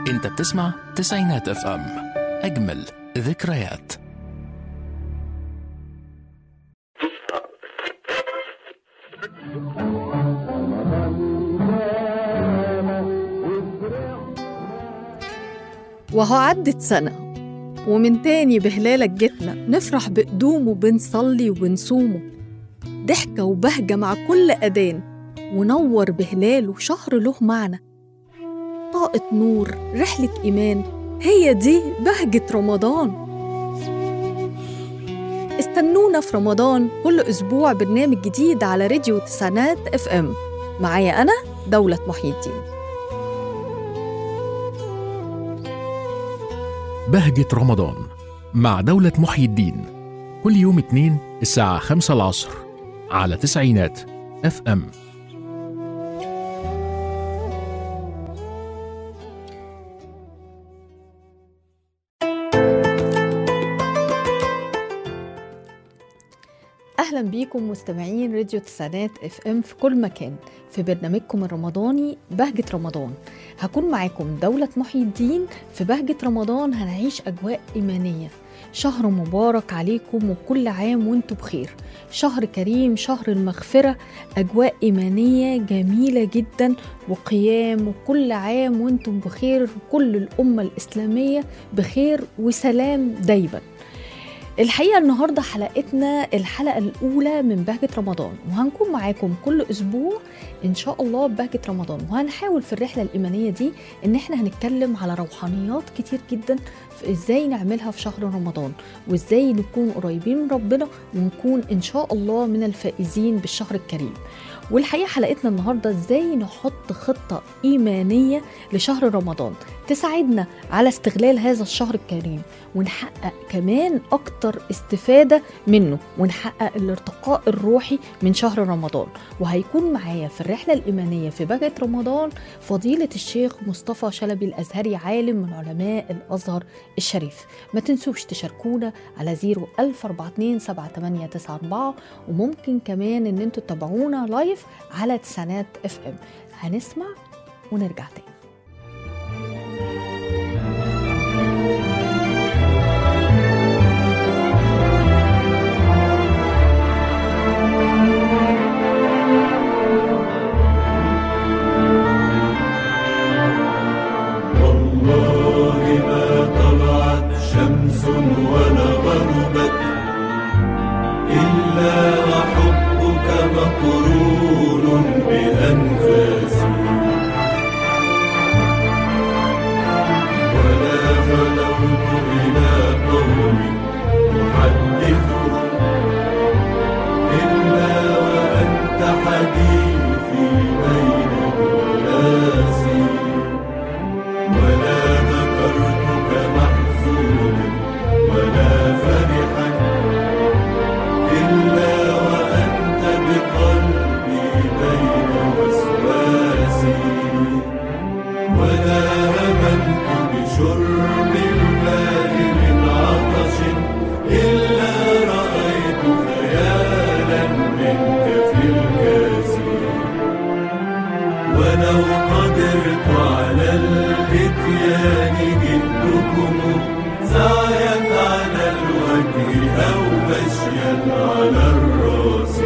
انت بتسمع تسعينات اف ام اجمل ذكريات وهو عدت سنة ومن تاني بهلالك جتنا نفرح بقدومه بنصلي وبنصومه ضحكة وبهجة مع كل أذان ونور بهلاله شهر له معنى طاقة نور رحلة إيمان هي دي بهجة رمضان استنونا في رمضان كل أسبوع برنامج جديد على راديو تسعينات اف ام معايا أنا دولة محي الدين بهجة رمضان مع دولة محيي الدين كل يوم اثنين الساعة خمسة العصر على تسعينات اف ام اهلا بيكم مستمعين راديو تسعينات اف ام في كل مكان في برنامجكم الرمضاني بهجة رمضان هكون معاكم دولة محي الدين في بهجة رمضان هنعيش اجواء ايمانية شهر مبارك عليكم وكل عام وانتم بخير شهر كريم شهر المغفرة أجواء إيمانية جميلة جدا وقيام وكل عام وانتم بخير وكل الأمة الإسلامية بخير وسلام دايما الحقيقة النهاردة حلقتنا الحلقة الأولى من بهجة رمضان وهنكون معاكم كل أسبوع إن شاء الله بهجة رمضان وهنحاول في الرحلة الإيمانية دي إن إحنا هنتكلم على روحانيات كتير جدا في إزاي نعملها في شهر رمضان وإزاي نكون قريبين من ربنا ونكون إن شاء الله من الفائزين بالشهر الكريم والحقيقة حلقتنا النهاردة إزاي نحط خطة إيمانية لشهر رمضان تساعدنا على استغلال هذا الشهر الكريم ونحقق كمان أكتر استفادة منه ونحقق الارتقاء الروحي من شهر رمضان وهيكون معايا في الرحلة الإيمانية في بهجة رمضان فضيلة الشيخ مصطفى شلبي الأزهري عالم من علماء الأزهر الشريف ما تنسوش تشاركونا على 010427894 وممكن كمان ان انتوا تتابعونا لايف على تسعينات اف ام هنسمع ونرجع تاني والله ما طلعت شمس ولا غربت إلا وحبك مقرون بأنفاسي ولا خلوت إلى قوم أحدثهم إلا وأنت حديثي بين الناس ولا ذكرتك محزونا ولا فرحا إلا وأنت بقلبي بين وسواسي ولا هممت بشرب الماء من عطش إلا رأيت خيالا منك في الكاسي ولو قدرت على الاتيان جئتكم سعيا على الوجه او مشيا على الراس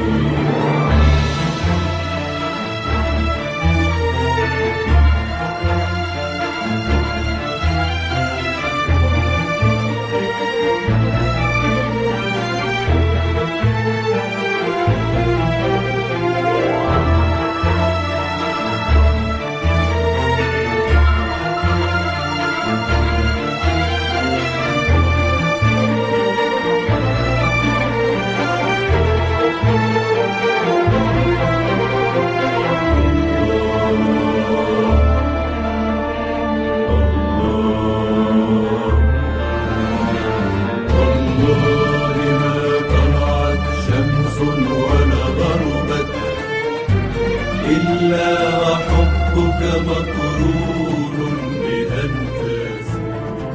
والله ما طلعت شمس ولا غربت إلا وحبك مقرون بأنفاسي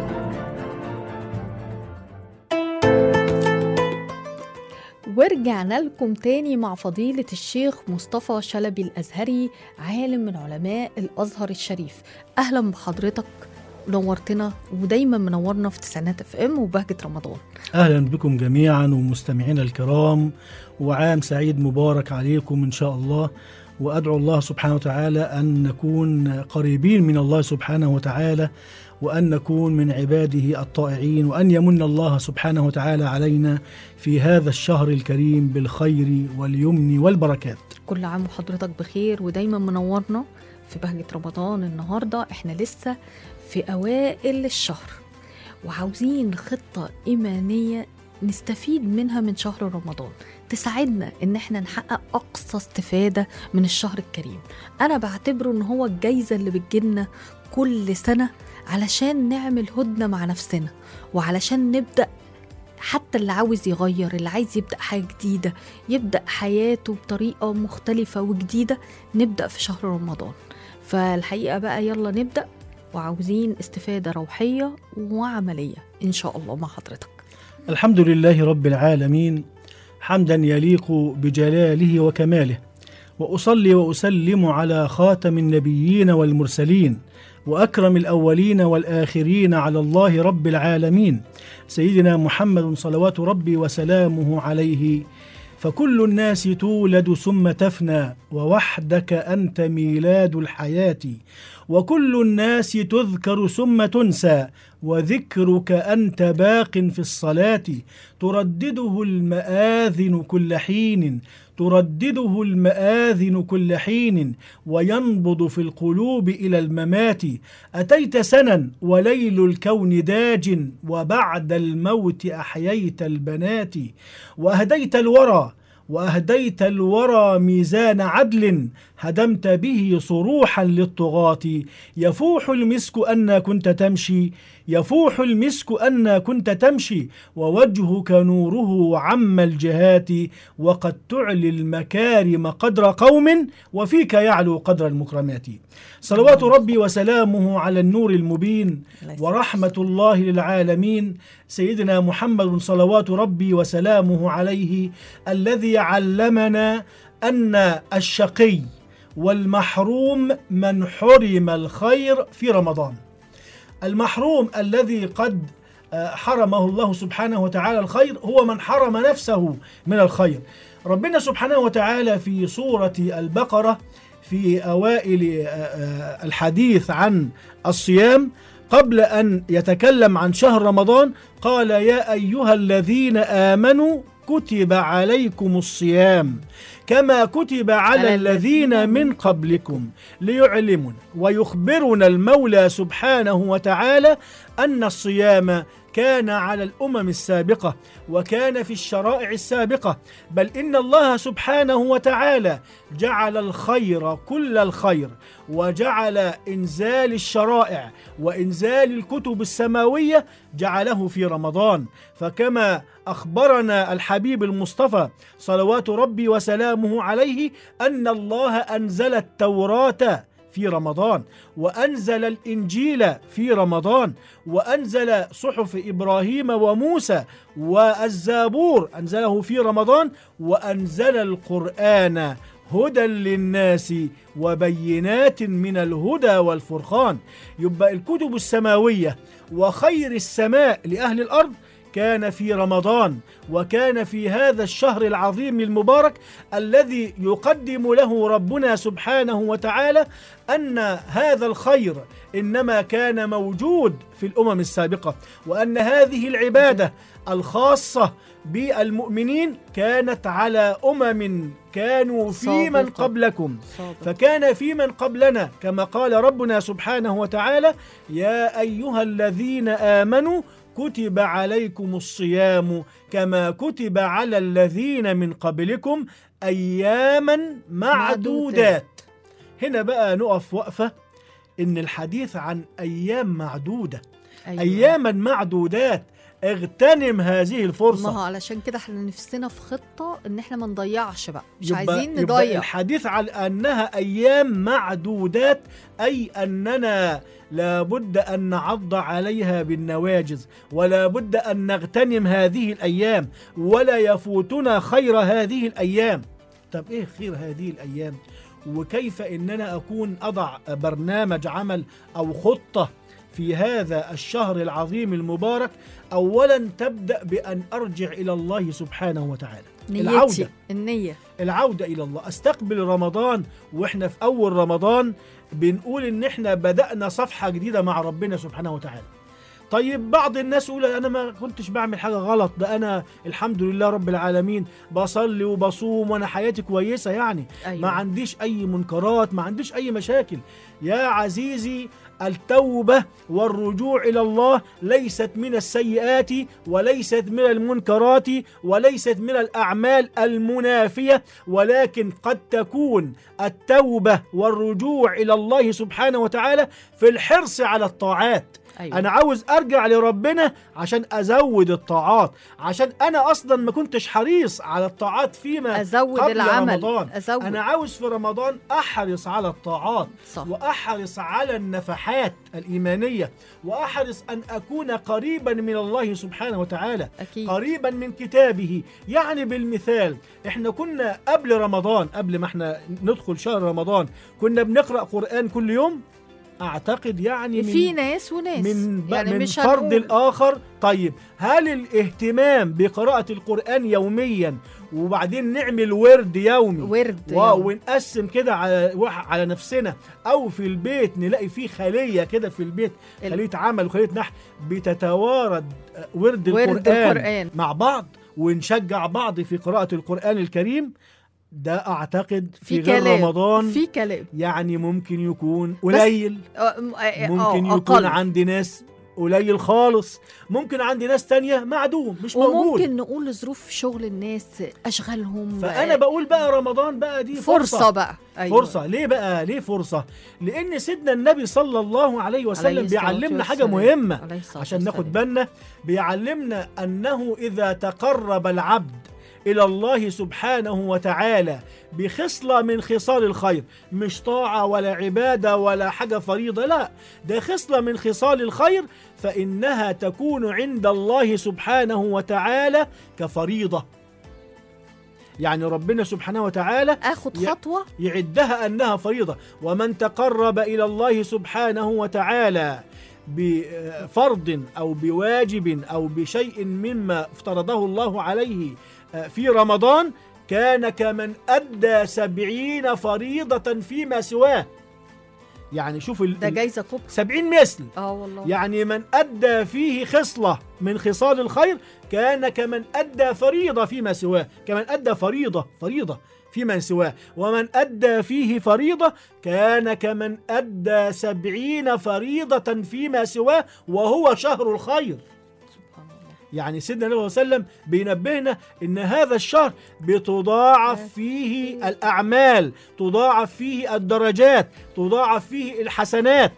ورجعنا لكم تاني مع فضيلة الشيخ مصطفى شلبي الأزهري عالم من علماء الأزهر الشريف أهلا بحضرتك نورتنا ودايما منورنا في تسعينات اف ام وبهجه رمضان أهلا بكم جميعا ومستمعينا الكرام وعام سعيد مبارك عليكم إن شاء الله وأدعو الله سبحانه وتعالى أن نكون قريبين من الله سبحانه وتعالى وأن نكون من عباده الطائعين وأن يمن الله سبحانه وتعالى علينا في هذا الشهر الكريم بالخير واليمن والبركات كل عام وحضرتك بخير ودايما منورنا في بهجة رمضان النهاردة احنا لسه في أوائل الشهر وعاوزين خطة إيمانية نستفيد منها من شهر رمضان تساعدنا ان احنا نحقق اقصى استفادة من الشهر الكريم انا بعتبره ان هو الجايزة اللي بتجيلنا كل سنة علشان نعمل هدنة مع نفسنا وعلشان نبدأ حتى اللي عاوز يغير اللي عايز يبدأ حاجة جديدة يبدأ حياته بطريقة مختلفة وجديدة نبدأ في شهر رمضان فالحقيقة بقى يلا نبدأ وعاوزين استفادة روحية وعملية إن شاء الله مع حضرتك الحمد لله رب العالمين حمدا يليق بجلاله وكماله واصلي واسلم على خاتم النبيين والمرسلين واكرم الاولين والاخرين على الله رب العالمين سيدنا محمد صلوات ربي وسلامه عليه فكل الناس تولد ثم تفنى ووحدك انت ميلاد الحياه وكل الناس تذكر ثم تنسى وذكرك انت باق في الصلاه تردده المآذن كل حين تردده المآذن كل حين وينبض في القلوب إلى الممات أتيت سنا وليل الكون داج وبعد الموت أحييت البنات وأهديت الورى وأهديت الورى ميزان عدل هدمت به صروحا للطغاة يفوح المسك أن كنت تمشي يفوح المسك أن كنت تمشي ووجهك نوره عم الجهات وقد تعلي المكارم قدر قوم وفيك يعلو قدر المكرمات صلوات ربي وسلامه على النور المبين ورحمة الله للعالمين سيدنا محمد صلوات ربي وسلامه عليه الذي علمنا أن الشقي والمحروم من حرم الخير في رمضان المحروم الذي قد آه، حرمه الله سبحانه وتعالى الخير هو من حرم نفسه من الخير ربنا سبحانه وتعالى في سورة البقرة في أوائل آه، آه، الحديث عن الصيام قبل أن يتكلم عن شهر رمضان قال يا أيها الذين آمنوا كتب عليكم الصيام كما كتب على على الذين من قبلكم ليعلمنا ويخبرنا المولى سبحانه وتعالى أن الصيام كان على الأمم السابقة وكان في الشرائع السابقة بل إن الله سبحانه وتعالى جعل الخير كل الخير وجعل إنزال الشرائع وإنزال الكتب السماوية جعله في رمضان فكما أخبرنا الحبيب المصطفى صلوات ربي وسلامه عليه أن الله أنزل التوراة في رمضان وأنزل الإنجيل في رمضان وأنزل صحف إبراهيم وموسى والزابور أنزله في رمضان وأنزل القرآن هدى للناس وبينات من الهدى والفرقان يبقى الكتب السماوية وخير السماء لأهل الأرض كان في رمضان وكان في هذا الشهر العظيم المبارك الذي يقدم له ربنا سبحانه وتعالى ان هذا الخير انما كان موجود في الامم السابقه وان هذه العباده الخاصه بالمؤمنين كانت على امم كانوا في من سابقة. قبلكم صادق. فكان في من قبلنا كما قال ربنا سبحانه وتعالى يا ايها الذين امنوا كتب عليكم الصيام كما كتب على الذين من قبلكم اياما معدودات هنا بقى نقف وقفه ان الحديث عن ايام معدوده أيوة. اياما معدودات اغتنم هذه ما الفرصه هو علشان كده احنا نفسنا في خطة ان احنا ما نضيعش بقى مش يبقى- عايزين يبقى نضيع الحديث عن أنها أيام معدودات أي أننا لابد أن نعض عليها بالنواجز ولا بد أن نغتنم هذه الأيام ولا يفوتنا خير هذه الأيام طب إيه خير هذه الأيام وكيف إننا أكون أضع برنامج عمل أو خطة في هذا الشهر العظيم المبارك اولا تبدا بان ارجع الى الله سبحانه وتعالى نيتي العودة. النية العودة إلى الله استقبل رمضان وإحنا في أول رمضان بنقول إن إحنا بدأنا صفحة جديدة مع ربنا سبحانه وتعالى طيب بعض الناس يقول أنا ما كنتش بعمل حاجة غلط ده أنا الحمد لله رب العالمين بصلي وبصوم وأنا حياتي كويسة يعني أيوة. ما عنديش أي منكرات ما عنديش أي مشاكل يا عزيزي التوبة والرجوع إلى الله ليست من السيئات وليست من المنكرات وليست من الأعمال المنافية ولكن قد تكون التوبة والرجوع إلى الله سبحانه وتعالى في الحرص على الطاعات أيوة. انا عاوز ارجع لربنا عشان ازود الطاعات عشان انا اصلا ما كنتش حريص على الطاعات فيما أزود قبل العمل رمضان أزود انا عاوز في رمضان احرص على الطاعات صح واحرص على النفحات الايمانيه واحرص ان اكون قريبا من الله سبحانه وتعالى أكيد قريبا من كتابه يعني بالمثال احنا كنا قبل رمضان قبل ما احنا ندخل شهر رمضان كنا بنقرا قران كل يوم اعتقد يعني من في ناس وناس من ب... يعني من مش فرد هنقول- الآخر طيب هل الاهتمام بقراءة القرآن يوميا وبعدين نعمل ورد يومي ورد و... يوم. ونقسم كده على وح- على نفسنا او في البيت نلاقي فيه خليه كده في البيت ال- خليه عمل وخليه نحو بتتوارد آه، ورد, ورد القرآن, القرآن. مع بعض ونشجع بعض في قراءة القرآن الكريم ده اعتقد في, في غير كلام رمضان في كلام يعني ممكن يكون قليل آه، م- آه، ممكن آه، يكون أقل. عندي ناس قليل خالص ممكن عندي ناس تانية معدوم مش موجود وممكن نقول ظروف شغل الناس اشغالهم فأنا آه، بقول بقى رمضان بقى دي فرصة, فرصة بقى أيوة. فرصة ليه بقى ليه فرصة لأن سيدنا النبي صلى الله عليه عليه وسلم الصلاة بيعلمنا حاجة والسلام. مهمة عليه الصلاة عشان ناخد والسلام. بالنا بيعلمنا أنه إذا تقرب العبد إلى الله سبحانه وتعالى بخصلة من خصال الخير مش طاعة ولا عبادة ولا حاجة فريضة لا ده خصلة من خصال الخير فإنها تكون عند الله سبحانه وتعالى كفريضة يعني ربنا سبحانه وتعالى اخد يا- خطوة يعدها انها فريضه ومن تقرب الى الله سبحانه وتعالى بفرض او بواجب او بشيء مما افترضه الله عليه في رمضان كان كمن ادى سبعين فريضه فيما سواه يعني شوف ال- ده ال- جايزة كبرى سبعين مثل اه والله يعني من أدى فيه خصلة من خصال الخير كان كمن أدى فريضة فيما سواه كمن أدى فريضة فريضة فيما سواه ومن أدى فيه فريضة كان كمن أدى سبعين فريضة فيما سواه وهو شهر الخير سبحان الله يعني سيدنا النبي صلى الله عليه وسلم بينبهنا ان هذا الشهر بتضاعف فيه الاعمال تضاعف فيه الدرجات تضاعف فيه الحسنات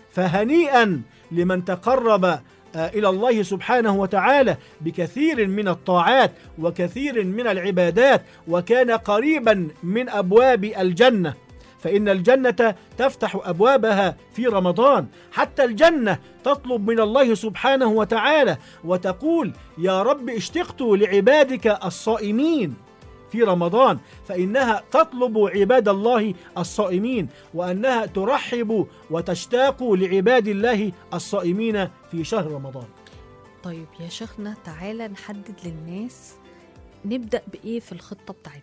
فهنيئا لمن تقرب آه، الى الله سبحانه وتعالى بكثير من الطاعات وكثير من العبادات وكان قريبا من ابواب الجنه فإن الجنة تفتح أبوابها في رمضان حتى الجنة تطلب من الله سبحانه وتعالى وتقول يا رب اشتقت لعبادك الصائمين في رمضان فإنها تطلب عباد الله الصائمين وأنها ترحب وتشتاق لعباد الله الصائمين في شهر رمضان طيب يا شيخنا تعالى نحدد للناس نبدأ بإيه في الخطة بتاعتنا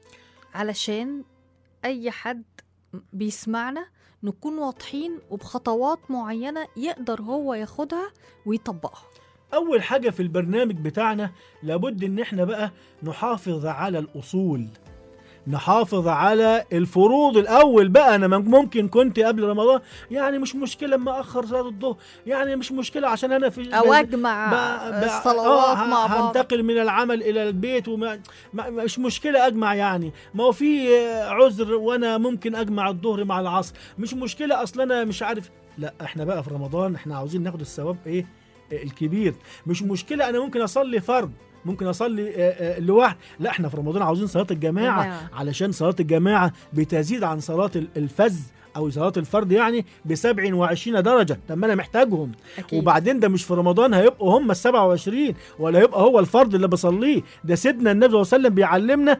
علشان أي حد بيسمعنا نكون واضحين وبخطوات معينة يقدر هو ياخدها ويطبقها أول حاجة في البرنامج بتاعنا لابد إن إحنا بقى نحافظ على الأصول نحافظ على الفروض الأول بقى أنا ممكن كنت قبل رمضان يعني مش مشكلة لما أخر صلاة الظهر يعني مش مشكلة عشان أنا في أو أجمع ب- ب- الصلوات آه، مع بعض هنتقل من العمل الى البيت وما ما مش مشكله اجمع يعني ما هو في آه، عذر وانا ممكن اجمع الظهر مع العصر مش مشكله اصلا انا مش عارف لا احنا بقى في رمضان احنا عاوزين ناخد الثواب ايه آه، الكبير مش مشكله انا ممكن اصلي فرض ممكن اصلي آه، آه، لوحدي لا احنا في رمضان عاوزين صلاه الجماعه جماعة. علشان صلاه الجماعه بتزيد عن صلاه ال- الفز او صلاه الفرض يعني ب 27 درجه طب ما انا محتاجهم أكيد. وبعدين ده مش في رمضان هيبقوا هم ال 27 ولا هيبقى هو الفرض اللي بصليه ده سيدنا النبي صلى الله عليه وسلم بيعلمنا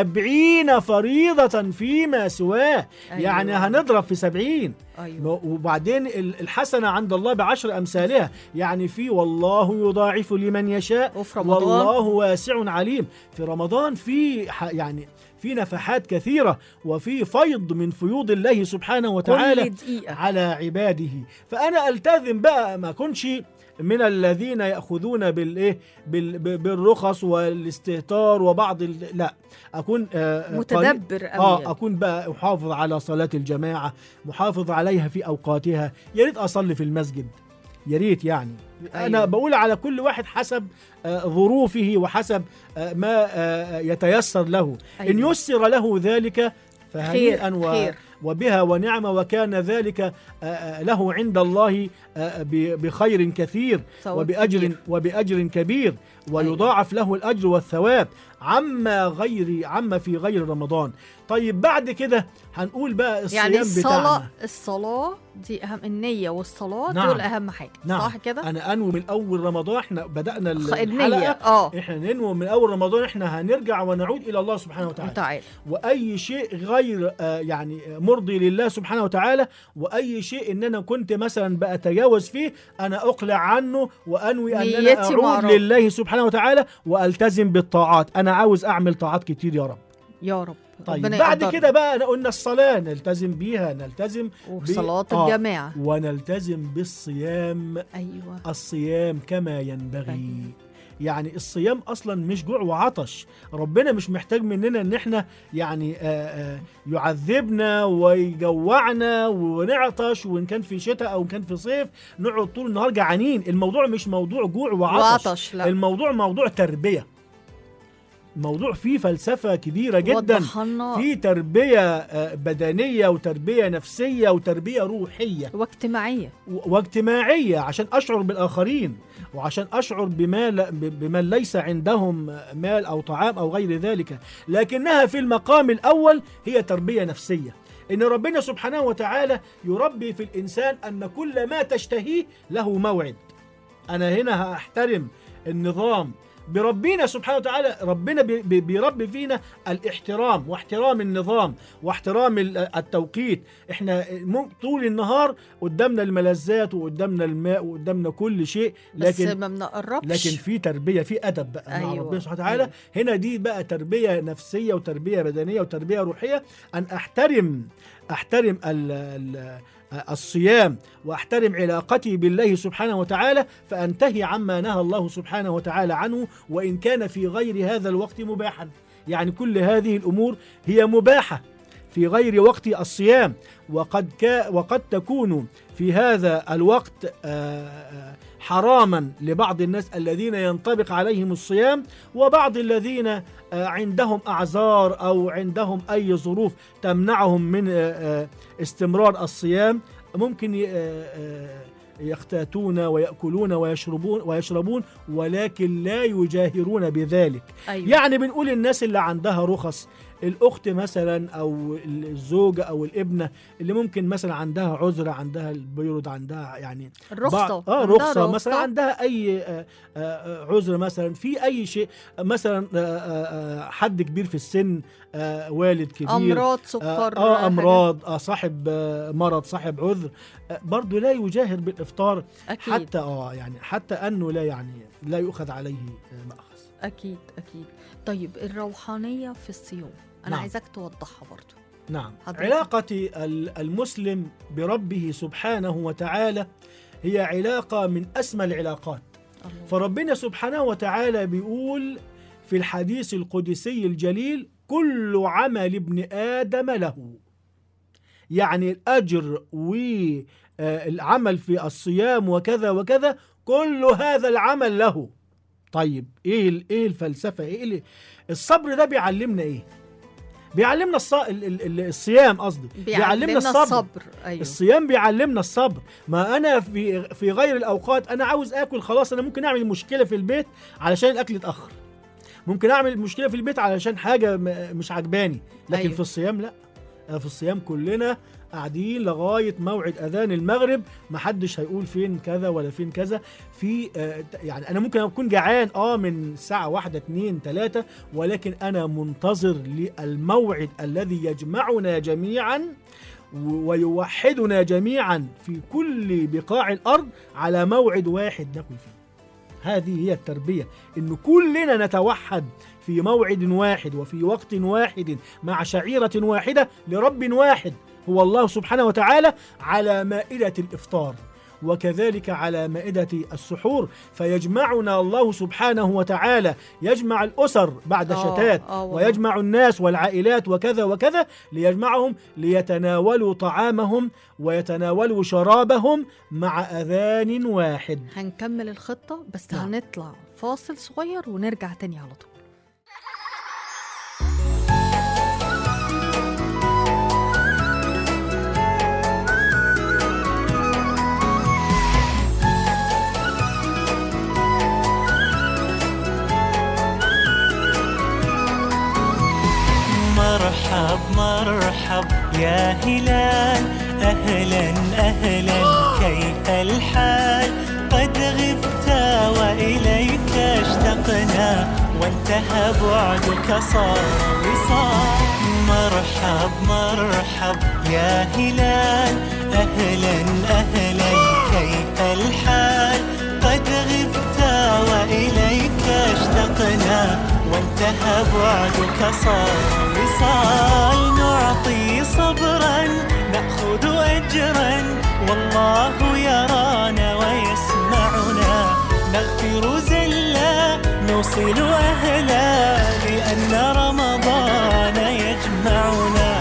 70 فريضة فيما سواه أيوة. يعني هنضرب في 70 ايوه وبعدين ال- الحسنة عند الله بعشر أمثالها يعني في والله يضاعف لمن يشاء وفي رمضان والله واسع عليم في رمضان في ح- يعني في نفحات كثيرة وفي فيض من فيوض الله سبحانه وتعالى كل دقيقه على عباده فانا التزم بقى ما اكونش من الذين ياخذون بالايه بال- ب- بالرخص والاستهتار وبعض ال... لا اكون آه آه، قريب- متدبر قوي اه اكون بقى محافظ على صلاه الجماعه محافظ عليها في اوقاتها يا ريت اصلي في المسجد يا ريت يعني أيوة. انا بقول على كل واحد حسب آه ظروفه وحسب آه ما آه يتيسر له أيوة. ان يسر له ذلك فهنيئا خير و... خير وبها ونعمة وكان ذلك آه، آه، له عند الله آه، ب- بخير كثير ثواب وبأجر كبير. وبأجر كبير ويضاعف له الأجر والثواب عما غير عما في غير رمضان طيب بعد كده هنقول بقى الصيام يعني الصلاة بتاعنا الصلاة دي أهم النية والصلاة نعم. دول أهم حاجة نعم. صح كده؟ أنا أنوي من أول رمضان إحنا بدأنا ال- خ- النية الحلقة اه إحنا ننوي من أول رمضان إحنا هنرجع ونعود إلى الله سبحانه وتعالى تعالى واي شيء غير آه، يعني مرضي لله سبحانه وتعالى واي شيء ان انا كنت مثلا بتجاوز فيه انا اقلع عنه وانوي ان انا نيتي مع اعود رب. لله سبحانه وتعالى والتزم بالطاعات انا عاوز اعمل طاعات كتير يا رب يا رب طيب ربنا بعد يقدرنا. كده بقى قلنا الصلاه نلتزم بيها نلتزم وصلاة آه. الجماعة ونلتزم بالصيام أيوة الصيام كما ينبغي أيوة. يعني الصيام اصلا مش جوع وعطش ربنا مش محتاج مننا ان احنا يعني آآ آآ يعذبنا ويجوعنا ونعطش وان كان في شتاء او ان كان في صيف نقعد طول النهار جعانين الموضوع مش موضوع جوع وعطش, وعطش لا الموضوع موضوع تربيه موضوع فيه فلسفه كبيره جدا وضح لنا في تربيه آه، بدنيه وتربيه نفسيه وتربيه روحيه واجتماعية و- واجتماعية عشان أشعر بالآخرين وعشان أشعر بما ل... ب- بمن ليس عندهم مال أو طعام أو غير ذلك لكنها في المقام الأول هي تربية نفسية إن ربنا سبحانه وتعالى يربي في الإنسان أن كل ما تشتهيه له موعد أنا هنا هأحترم النظام بربنا سبحانه وتعالى ربنا بي- بي- بيربي فينا الاحترام واحترام النظام واحترام ال- التوقيت احنا مم- طول النهار قدامنا الملذات وقدامنا الماء وقدامنا كل شيء بس لكن ما بنقربش لكن في تربيه في ادب بقى مع أيوة، ربنا سبحانه وتعالى أيوة. هنا دي بقى تربيه نفسيه وتربيه بدنيه وتربيه روحيه ان احترم احترم ال ال الصيام واحترم علاقتي بالله سبحانه وتعالى فانتهي عما نهى الله سبحانه وتعالى عنه وان كان في غير هذا الوقت مباحا يعني كل هذه الامور هي مباحه في غير وقت الصيام وقد كا وقد تكون في هذا الوقت آه، آه، حراما لبعض الناس الذين ينطبق عليهم الصيام وبعض الذين آه، عندهم اعذار او عندهم اي ظروف تمنعهم من آه، آه، استمرار الصيام ممكن ي- آه، آه، يختاتون ويأكلون ويشربون ويشربون ولكن لا يجاهرون بذلك أيوة يعني بنقول الناس اللي عندها رخص الاخت مثلا او الزوجه او الابنه اللي ممكن مثلا عندها عذر عندها البيرود عندها يعني الرخصة بعض- اه عندها رخصه مثلا عندها اي آه، آه، آه، عذر مثلا في اي شيء مثلا آه، آه، آه، حد كبير في السن آه، والد كبير أمراض آه, سكر آه حاجات. امراض آه صاحب آه مرض صاحب عذر آه برضه لا يجاهر بالافطار أكيد حتى اه يعني حتى انه لا يعني لا يؤخذ عليه آه، ماخذ أكيد أكيد طيب الروحانية في الصيام أنا نعم. عايزاك توضحها برضو نعم حضرتك. علاقة ال- المسلم بربه سبحانه وتعالى هي علاقة من أسمى العلاقات الله. فربنا سبحانه وتعالى بيقول في الحديث القدسي الجليل كل عمل ابن آدم له يعني الأجر والعمل في الصيام وكذا وكذا كل هذا العمل له طيب ايه ال- ايه الفلسفه ايه ال- الصبر ده بيعلمنا ايه بيعلمنا الص... ال- ال- ال- الصيام قصدي بيعلمنا الصبر أيوة الصيام بيعلمنا الصبر ما انا في في غير الاوقات انا عاوز اكل خلاص انا ممكن اعمل مشكله في البيت علشان الاكل اتاخر ممكن اعمل مشكله في البيت علشان حاجه م- مش عجباني لكن أيوة. في الصيام لا في الصيام كلنا قاعدين لغايه موعد اذان المغرب محدش هيقول فين كذا ولا فين كذا في آه، يعني انا ممكن اكون جعان اه من الساعه واحدة اتنين تلاتة ولكن انا منتظر للموعد الذي يجمعنا جميعا و- ويوحدنا جميعا في كل بقاع الارض على موعد واحد ناكل فيه هذه هي التربيه ان كلنا نتوحد في موعد واحد وفي وقت واحد مع شعيره واحده لرب واحد هو الله سبحانه وتعالى على مائده الافطار وكذلك على مائدة السحور فيجمعنا الله سبحانه وتعالى يجمع الأسر بعد آه، شتات آه والله. ويجمع الناس والعائلات وكذا وكذا ليجمعهم ليتناولوا طعامهم ويتناولوا شرابهم مع أذان واحد هنكمل الخطة بس نعم. هنطلع فاصل صغير ونرجع تاني على طول مرحب مرحب يا هلال أهلا أهلا كيف الحال قد غبت وإليك اشتقنا وانتهى بعدك صار وصال مرحب مرحب يا هلال أهلا أهلا كيف الحال قد غبت وإليك اشتقنا وانتهى بعدك صار وصال نعطي صبرا نأخذ أجرا والله يرانا ويسمعنا نغفر زلا نوصل أهلا لأن رمضان يجمعنا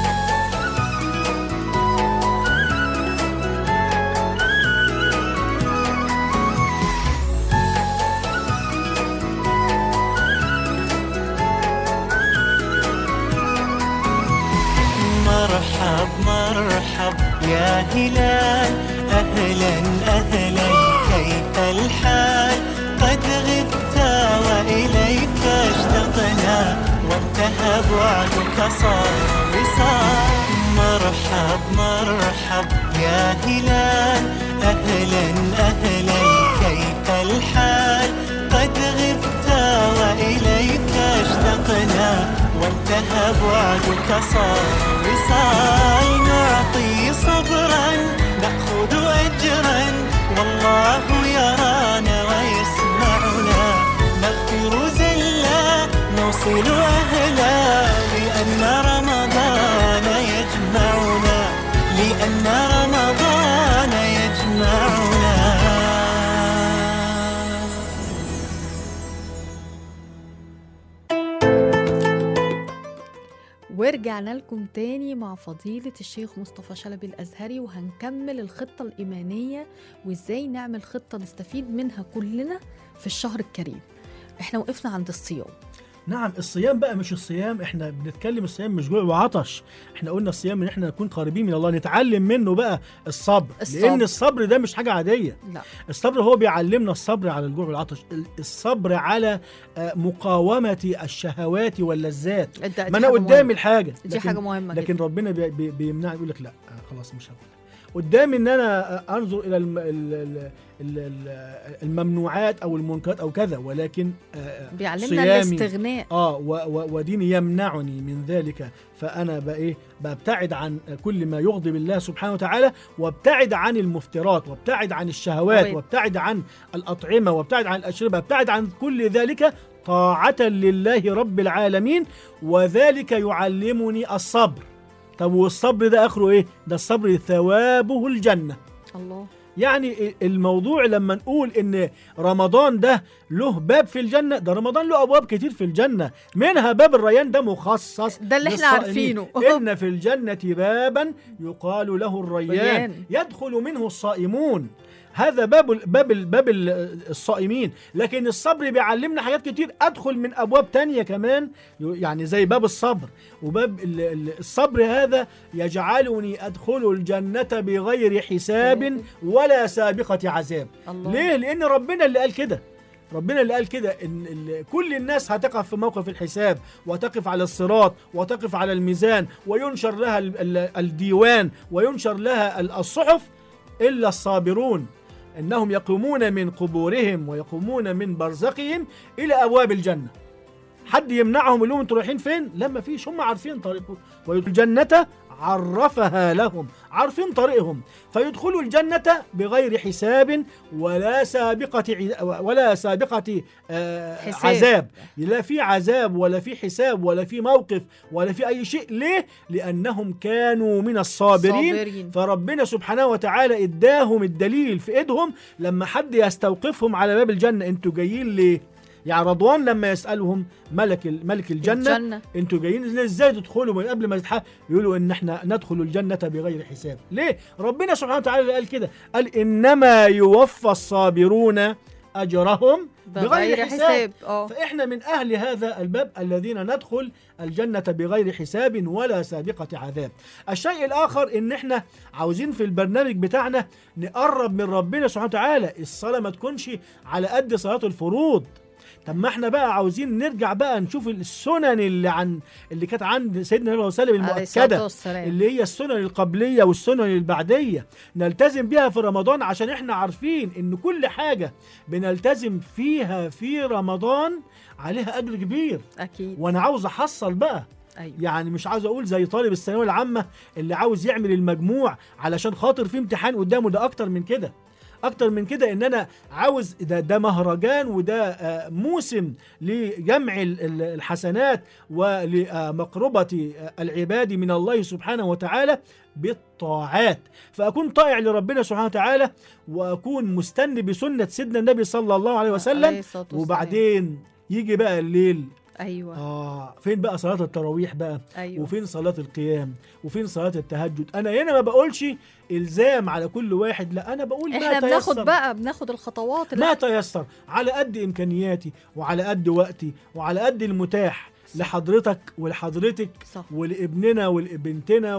مرحب مرحب يا هلال أهلا أهلا كيف الحال قد غبت وإليك اشتقنا وانتهى بعدك صار وصال مرحب مرحب يا هلال أهلا أهلا كيف الحال قد غبت وإليك اشتقنا وانتهى بعدك صار وصال نعطي صبرا نأخذ أجرا والله يرانا ويسمعنا نغفر زلا نوصل أهلا لأن رمضان يجمعنا لأن رمضان يجمعنا ورجعنا لكم تاني مع فضيلة الشيخ مصطفى شلبي الأزهري وهنكمل الخطة الإيمانية وإزاي نعمل خطة نستفيد منها كلنا في الشهر الكريم احنا وقفنا عند الصيام نعم الصيام بقى مش الصيام احنا بنتكلم الصيام مش جوع وعطش احنا قلنا الصيام ان احنا نكون قريبين من الله نتعلم منه بقى الصبر, الصبر. لان الصبر ده مش حاجه عاديه لا الصبر هو بيعلمنا الصبر على الجوع والعطش ال- الصبر على آه، مقاومه الشهوات واللذات ده- دي ما انا حاجة قدامي مهمة. الحاجه دي حاجة مهمة لكن جدا ربنا بي بي بيمنعني يقول لك لا آه، خلاص مش هاكل قدامي ان انا آه، انظر الى الم ال ال ال ال الممنوعات او المنكرات او كذا ولكن آه، آه، بيعلمنا صيامي الاستغناء اه و و وديني يمنعني من ذلك فانا بقى ايه ببتعد عن كل ما يغضب الله سبحانه وتعالى وابتعد عن المفترات وابتعد عن الشهوات وي. وابتعد عن الاطعمه وابتعد عن الاشربه ابتعد عن كل ذلك طاعه لله رب العالمين وذلك يعلمني الصبر طب والصبر ده اخره ايه ده الصبر ثوابه الجنه الله يعني الموضوع لما نقول ان رمضان ده له باب في الجنه ده رمضان له ابواب كتير في الجنه منها باب الريان ده مخصص ده اللي احنا للصائمين. عارفينه. ان في الجنه بابا يقال له الريان ريان. يدخل منه الصائمون هذا باب ال- باب ال- باب ال- الصائمين لكن الصبر بيعلمنا حاجات كتير ادخل من ابواب تانية كمان يعني زي باب الصبر وباب ال- ال- الصبر هذا يجعلني ادخل الجنه بغير حساب ولا سابقه عذاب الله ليه لان ربنا اللي قال كده ربنا اللي قال كده ان ال- كل الناس هتقف في موقف الحساب وتقف على الصراط وتقف على الميزان وينشر لها ال- ال- الديوان وينشر لها ال- الصحف الا الصابرون انهم يقومون من قبورهم ويقومون من برزخهم الى ابواب الجنه حد يمنعهم يقول لهم انتوا رايحين فين؟ لا ما فيش هم عارفين طريقهم ويدخلوا الجنة عرفها لهم عارفين طريقهم فيدخلوا الجنة بغير حساب ولا سابقة ع- ولا سابقة آه، حساب. عذاب لا في عذاب ولا في حساب ولا في موقف ولا في أي شيء ليه؟ لأنهم كانوا من الصابرين صابرين. فربنا سبحانه وتعالى اداهم الدليل في ايدهم لما حد يستوقفهم على باب الجنة انتوا جايين ليه؟ يعني رضوان لما يسألهم ملك ال- ملك الجنة, الجنة. انتوا جايين ازاي تدخلوا من قبل ما تتح... يقولوا ان احنا ندخل الجنة بغير حساب ليه ربنا سبحانه وتعالى اللي قال كده قال انما يوفى الصابرون اجرهم بغير حساب اه فاحنا من اهل هذا الباب الذين ندخل الجنه بغير حساب ولا سابقه عذاب. الشيء الاخر ان احنا عاوزين في البرنامج بتاعنا نقرب من ربنا سبحانه وتعالى، الصلاه ما تكونش على قد صلاه الفروض. طب ما احنا بقى عاوزين نرجع بقى نشوف السنن اللي عن اللي كانت عند سيدنا النبي صلى الله عليه وسلم عليه الصلاة المؤكده والسلام. اللي هي السنن القبليه والسنن البعديه نلتزم بيها في رمضان عشان احنا عارفين ان كل حاجه بنلتزم فيها في رمضان عليها اجر كبير اكيد وانا عاوز احصل بقى ايوه يعني مش عاوز اقول زي طالب الثانويه العامه اللي عاوز يعمل المجموع علشان خاطر في امتحان قدامه ده اكتر من كده اكتر من كده ان انا عاوز ده ده مهرجان وده آه، موسم لجمع ال- ال- الحسنات ولمقربه العباد من الله سبحانه وتعالى بالطاعات فاكون طائع لربنا سبحانه وتعالى واكون مستني بسنه سيدنا النبي صلى الله عليه عليه وسلم الصلاة والسلام. وبعدين يجي بقى الليل ايوه اه فين بقى صلاه التراويح بقى ايوه وفين صلاة القيام وفين صلاة التهجد أنا هنا ما بقولش إلزام على كل واحد لا أنا بقول ما احنا بناخد تيسر بقى بناخد الخطوات اللي ما تيسر على قد إمكانياتي وعلى قد وقتي وعلى قد المتاح لحضرتك ولحضرتك صح ولابننا ولبنتنا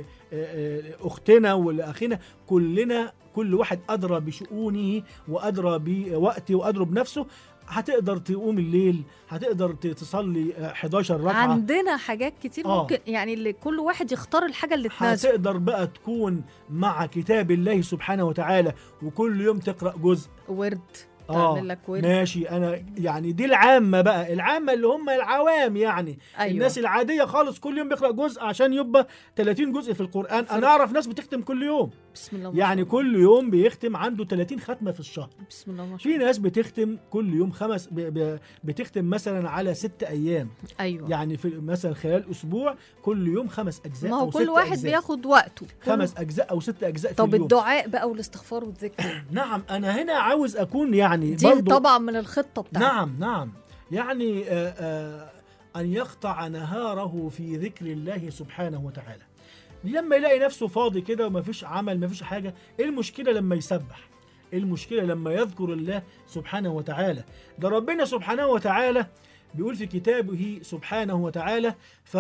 ولأختنا ولأخينا كلنا كل واحد أدرى بشؤونه وأدرى بوقته وأدرى بنفسه هتقدر تقوم الليل هتقدر ت- تصلي آه، 11 ركعة عندنا حاجات كتير آه. ممكن يعني اللي كل واحد يختار الحاجه اللي تناسبه هتقدر بقى تكون مع كتاب الله سبحانه وتعالى وكل يوم تقرأ جزء ورد اه تعمل لك ورد ماشي انا يعني دي العامة بقى العامة اللي هم العوام يعني أيوة. الناس العادية خالص كل يوم بيقرأ جزء عشان يبقى 30 جزء في القرآن في انا اعرف ناس بتختم كل يوم بسم الله ما يعني شاء الله. كل يوم بيختم عنده 30 ختمة في الشهر بسم الله ما شاء في الله ناس بتختم كل يوم خمس ب- ب- بتختم مثلا على ست ايام ايوه يعني في مثلا خلال اسبوع كل يوم خمس اجزاء ما هو أو كل ست واحد أجزاء. بياخد وقته كل- خمس اجزاء او ست اجزاء في طب اليوم الدعاء بقى والاستغفار والذكر نعم انا هنا عاوز اكون يعني دي برضو طبعا من الخطه بتاعتك نعم نعم يعني آه آه ان يقطع نهاره في ذكر الله سبحانه وتعالى لما يلاقي نفسه فاضي كده وما فيش عمل ما فيش حاجه ايه المشكله لما يسبح ايه المشكله لما يذكر الله سبحانه وتعالى ده ربنا سبحانه وتعالى بيقول في كتابه سبحانه وتعالى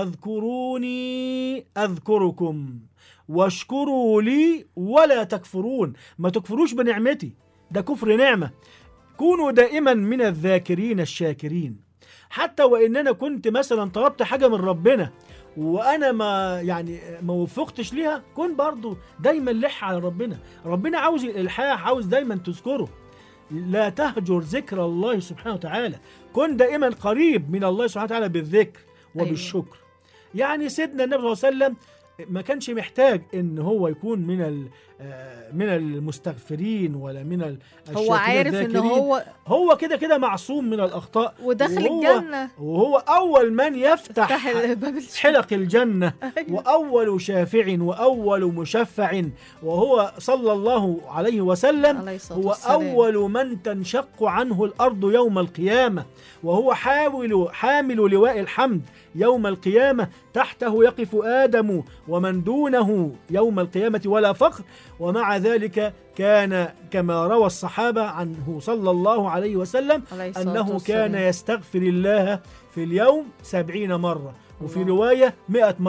فاذكروني اذكركم واشكروا لي ولا تكفرون ما تكفروش بنعمتي ده كفر نعمه كونوا دائما من الذاكرين الشاكرين حتى وان انا كنت مثلا طلبت حاجه من ربنا وانا ما يعني ما وفقتش ليها كن برضو دايما لح على ربنا ربنا عاوز الالحاح عاوز دايما تذكره لا تهجر ذكر الله سبحانه وتعالى كن دائما قريب من الله سبحانه وتعالى بالذكر وبالشكر يعني سيدنا النبي صلى الله عليه وسلم ما كانش محتاج ان هو يكون من ال- آه، من المستغفرين ولا من ال- هو الشاكرين عارف ان الذاكرين. هو هو كده كده معصوم من الاخطاء وداخل وهو الجنه وهو اول من يفتح افتح باب الجنة. حلق الجنه أيوة. واول شافع واول مشفع وهو صلى الله عليه وسلم عليه الصلاة هو والسلام. اول من تنشق عنه الارض يوم القيامه وهو حاول حامل لواء الحمد يوم القيامه تحته يقف ادم ومن دونه يوم القيامه ولا فخر ومع ذلك كان كما روى الصحابه عنه صلى الله عليه وسلم عليه الصلاة أنه والسلام. كان يستغفر الله في اليوم سبعين مرة وفي الله. رواية مئة مرة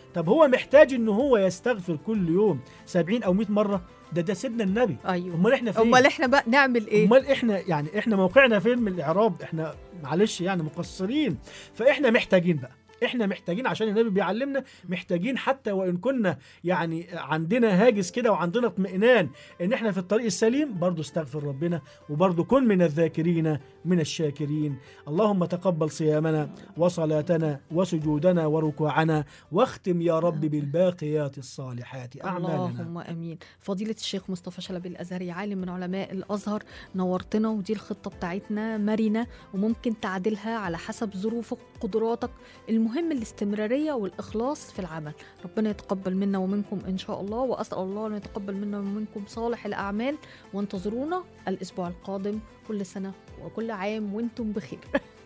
طب هو محتاج ان هو يستغفر كل يوم 70 او 100 مره ده ده سيدنا النبي ايوه امال احنا فين امال احنا بقى نعمل ايه امال احنا يعني احنا موقعنا فين من الاعراب احنا معلش يعني مقصرين فاحنا محتاجين بقى احنا محتاجين عشان النبي بيعلمنا محتاجين حتى وان كنا يعني عندنا هاجس كده وعندنا اطمئنان ان احنا في الطريق السليم برضه استغفر ربنا وبرضه كن من الذاكرين من الشاكرين اللهم تقبل صيامنا وصلاتنا وسجودنا وركوعنا واختم يا رب بالباقيات الصالحات اعمالنا اللهم امين فضيله الشيخ مصطفى شلبي الازهري عالم من علماء الازهر نورتنا ودي الخطه بتاعتنا مرنه وممكن تعدلها على حسب ظروفك قدراتك المهم الاستمراريه والاخلاص في العمل ربنا يتقبل منا ومنكم ان شاء الله واسال الله ان يتقبل منا ومنكم صالح الاعمال وانتظرونا الاسبوع القادم كل سنه وكل عام وانتم بخير